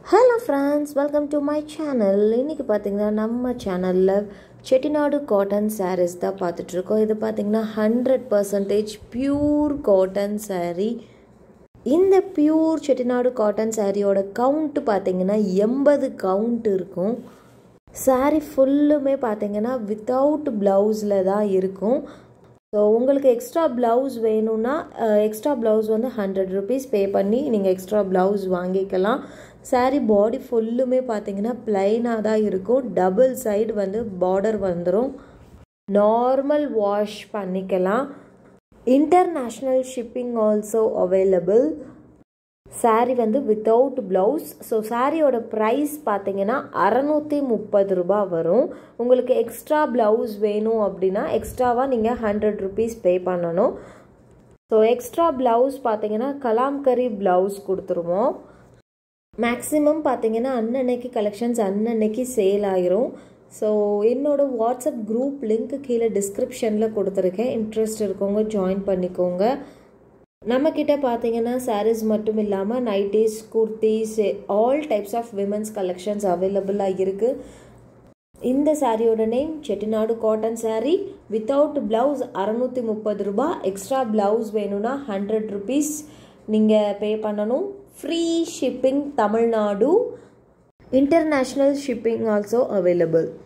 hello friends welcome to my channel இன்றைக்கி பார்த்தீங்கன்னா நம்ம சேனலில் செட்டிநாடு காட்டன் சாரீஸ் தான் பார்த்துட்ருக்கோம் இது பார்த்திங்கன்னா hundred percentage pure cotton saree இந்த பியூர் செட்டிநாடு காட்டன் சாரியோட கவுண்ட்டு பார்த்தீங்கன்னா எண்பது கவுண்ட் இருக்கும் saree ஃபுல்லுமே பார்த்தீங்கன்னா வித்தவுட் ப்ளவுஸில் தான் இருக்கும் ஸோ உங்களுக்கு எக்ஸ்ட்ரா ப்ளவுஸ் வேணும்னா எக்ஸ்ட்ரா ப்ளவுஸ் வந்து ஹண்ட்ரட் ருபீஸ் பே பண்ணி நீங்கள் எக்ஸ்ட்ரா ப்ளவுஸ் வாங்கிக்கலாம் saree பாடி ஃபுல்லுமே பார்த்தீங்கன்னா பிளைனாக தான் இருக்கும் டபுள் சைடு வந்து பார்டர் வந்துடும் நார்மல் வாஷ் பண்ணிக்கலாம் international shipping also available saree வந்து வித்தவுட் ப்ளவுஸ் ஸோ சாரியோட ப்ரைஸ் பார்த்தீங்கன்னா அறநூற்றி முப்பது ரூபா வரும் உங்களுக்கு எக்ஸ்ட்ரா ப்ளவுஸ் வேணும் அப்படின்னா எக்ஸ்ட்ராவாக நீங்கள் ஹண்ட்ரட் ருபீஸ் பே பண்ணணும் ஸோ எக்ஸ்ட்ரா ப்ளவுஸ் பார்த்தீங்கன்னா கலாம்கரி ப்ளவுஸ் கொடுத்துருவோம் மேக்ஸிமம் பார்த்தீங்கன்னா அன்னன்னைக்கு கலெக்ஷன்ஸ் அன்னன்னைக்கு சேல் ஆயிரும் ஸோ என்னோட வாட்ஸ்அப் குரூப் லிங்க் கீழே டிஸ்கிரிப்ஷனில் கொடுத்துருக்கேன் இன்ட்ரெஸ்ட் இருக்கவங்க ஜாயின் பண்ணிக்கோங்க நம்மக்கிட்ட பார்த்தீங்கன்னா சாரீஸ் மட்டும் இல்லாமல் nighties kurtis all types of women's collections அவைலபிளாக இருக்குது இந்த சாரியோட name Chettinad cotton sari without blouse அறநூற்றி முப்பது ரூபா எக்ஸ்ட்ரா ப்ளவுஸ் வேணும்னா ஹண்ட்ரட் ருபீஸ் நீங்கள் பே பண்ணணும் free shipping Tamil Nadu international shipping also available